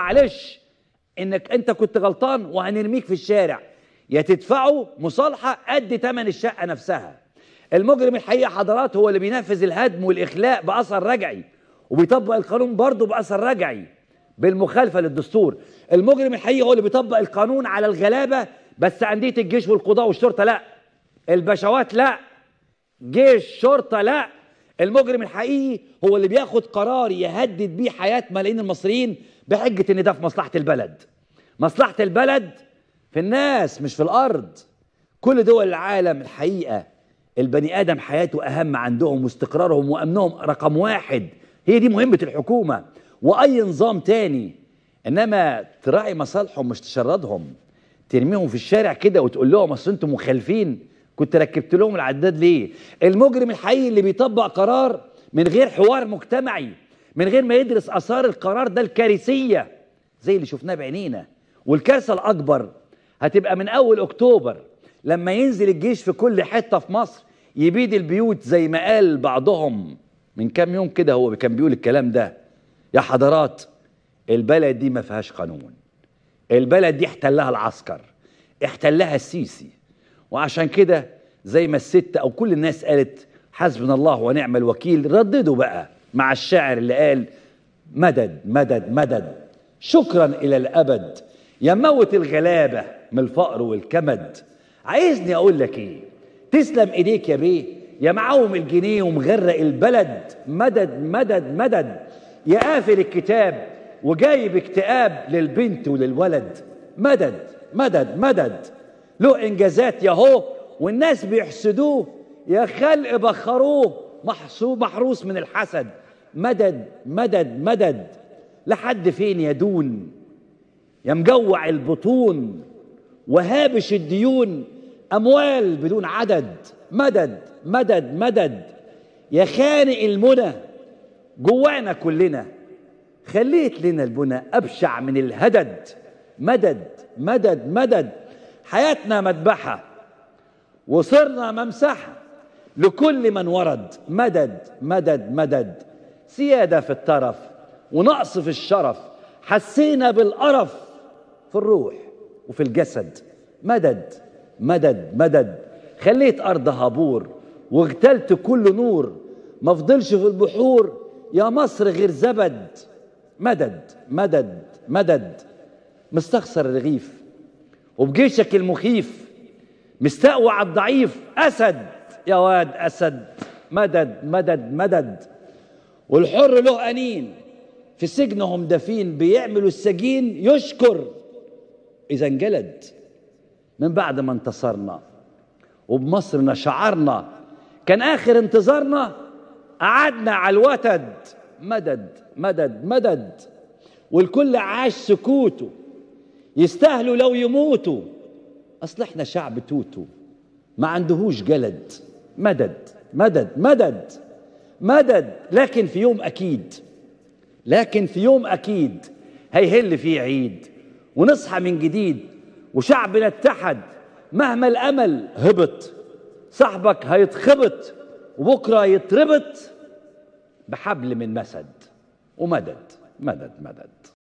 معلش انك انت كنت غلطان وهنرميك في الشارع يا تدفعوا مصالحه قد ثمن الشقه نفسها المجرم الحقيقه حضرات هو اللي بينفذ الهدم والاخلاء باثر رجعي وبيطبق القانون برضه باثر رجعي بالمخالفه للدستور المجرم الحقيقي هو اللي بيطبق القانون على الغلابه بس انديه الجيش والقضاء والشرطه لا البشوات لا جيش شرطه لا المجرم الحقيقي هو اللي بياخد قرار يهدد بيه حياه ملايين المصريين بحجه ان ده في مصلحه البلد مصلحه البلد في الناس مش في الارض كل دول العالم الحقيقه البني ادم حياته اهم عندهم واستقرارهم وامنهم رقم واحد هي دي مهمه الحكومه واي نظام تاني انما تراعي مصالحهم مش تشردهم ترميهم في الشارع كده وتقول لهم اصل انتم مخالفين كنت ركبت لهم العداد ليه المجرم الحقيقي اللي بيطبق قرار من غير حوار مجتمعي من غير ما يدرس اثار القرار ده الكارثيه زي اللي شفناه بعينينا والكارثه الاكبر هتبقى من اول اكتوبر لما ينزل الجيش في كل حته في مصر يبيد البيوت زي ما قال بعضهم من كام يوم كده هو كان بيقول الكلام ده يا حضرات البلد دي ما فيهاش قانون البلد دي احتلها العسكر احتلها السيسي وعشان كده زي ما الست او كل الناس قالت حسبنا الله ونعم الوكيل رددوا بقى مع الشاعر اللي قال مدد مدد مدد شكرا الى الابد يا موت الغلابه من الفقر والكمد عايزني اقول لك ايه تسلم ايديك يا بيه يا معاهم الجنيه ومغرق البلد مدد مدد مدد يا قافل الكتاب وجايب اكتئاب للبنت وللولد مدد مدد مدد له انجازات ياهو والناس بيحسدوه يا خلق بخروه محسوب محروس من الحسد مدد مدد مدد لحد فين يا دون يا مجوع البطون وهابش الديون اموال بدون عدد مدد مدد مدد يا خانق المنى جوانا كلنا خليت لنا البنى ابشع من الهدد مدد مدد مدد حياتنا مذبحه وصرنا ممسحه لكل من ورد مدد مدد مدد سياده في الترف ونقص في الشرف حسينا بالقرف في الروح وفي الجسد مدد مدد مدد خليت ارضها بور واغتلت كل نور ما فضلش في البحور يا مصر غير زبد مدد مدد مدد مستخسر الرغيف وبجيشك المخيف مستقوى على الضعيف اسد يا واد اسد مدد مدد مدد والحر له انين في سجنهم دفين بيعملوا السجين يشكر اذا انجلد من بعد ما انتصرنا وبمصرنا شعرنا كان اخر انتظارنا قعدنا على الوتد مدد مدد مدد والكل عاش سكوته يستاهلوا لو يموتوا اصل احنا شعب توتو ما عندهوش جلد مدد مدد مدد مدد لكن في يوم اكيد لكن في يوم اكيد هيهل فيه عيد ونصحى من جديد وشعبنا اتحد مهما الامل هبط صاحبك هيتخبط وبكره يتربط بحبل من مسد ومدد مدد مدد